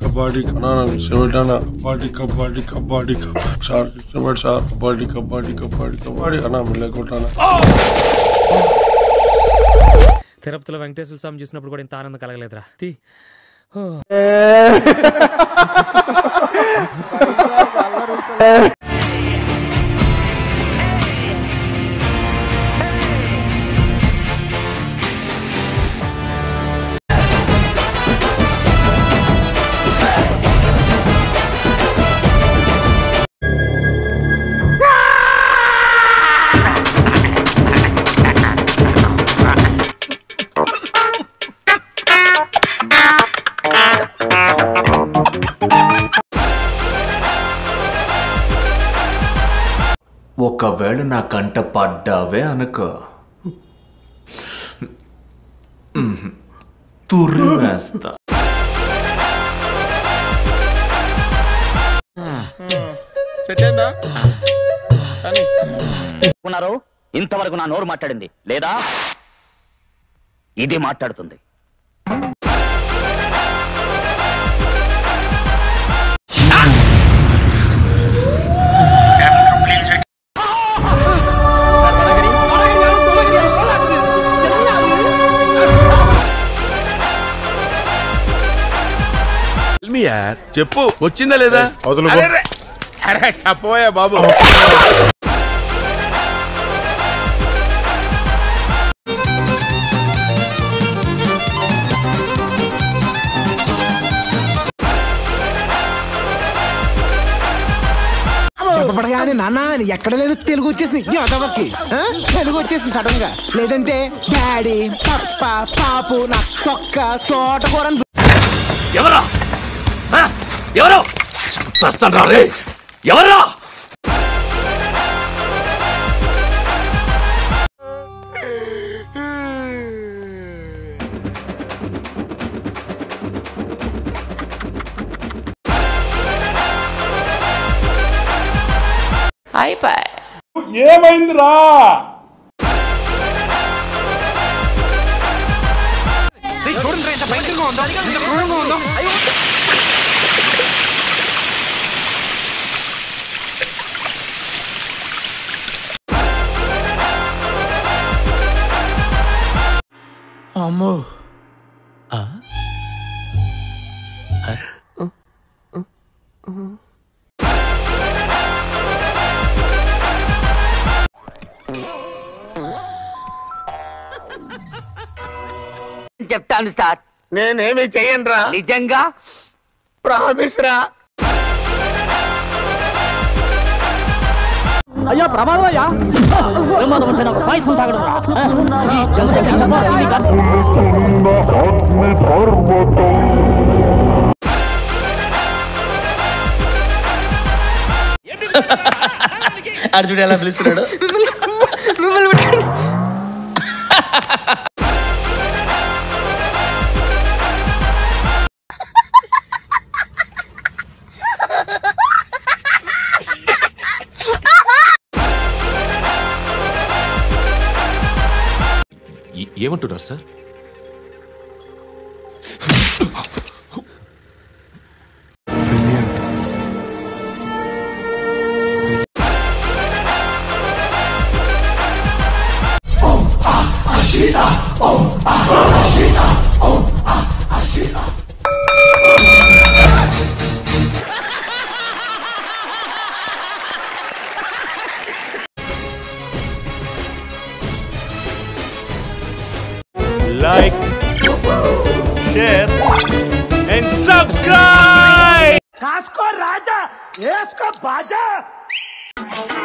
కబడ్డీ కనాలి సెవెంటానా కబడ్డీ కబడ్డీ కబడ్డీ కబడ్డీ సార్ సెవెంట్ సార్ కబడ్డీ కబడ్డీ కబడ్డీ కబడ్డీ అన్నా లేకుంటానా తిరుపతిలో వెంకటేశ్వర స్వామి చూసినప్పుడు కూడా ఇంత ఆనందం కలగలేదురా తీ ఒకవేళ నా కంట పడ్డావే అనుకో తుర్రి వేస్తా సెట్ అయిందా కానీ ఉన్నారు ఇంతవరకు నా నోరు మాట్లాడింది లేదా ఇది మాట్లాడుతుంది చెప్పు వచ్చిందా లేదా అవతల అరే, అరే, అరే చెప్పబోయా బాబు చెప్పబడగానే నాన్న ఎక్కడ లేదు తెలుగు వచ్చేసింది యాదవకి ఆ? తెలుగు వచ్చేసింది సడన్ గా లేదంటే డాడీ పప్ప పాపు నా తొక్క తోటకూర అని ఎవరా ఆ? ఎవరు చంపేస్తాను రే ఎవరా అమ్మో చెప్తాను సార్ నేనేమి చెయ్యను రా నిజంగా ప్రామిస్ రా అయ్యా ప్రమాదం అయ్యా ప్రమాదం వచ్చిన ఒక పాయసం తాగడం రా. ఈ జంతువుకి ప్రమాదం ఇది కాదు. అర్జుడు ఎలా పిలుస్తున్నాడు ఏమంటున్నారు sir like share and subscribe కాసుకో రాజా వేసుకో బాజా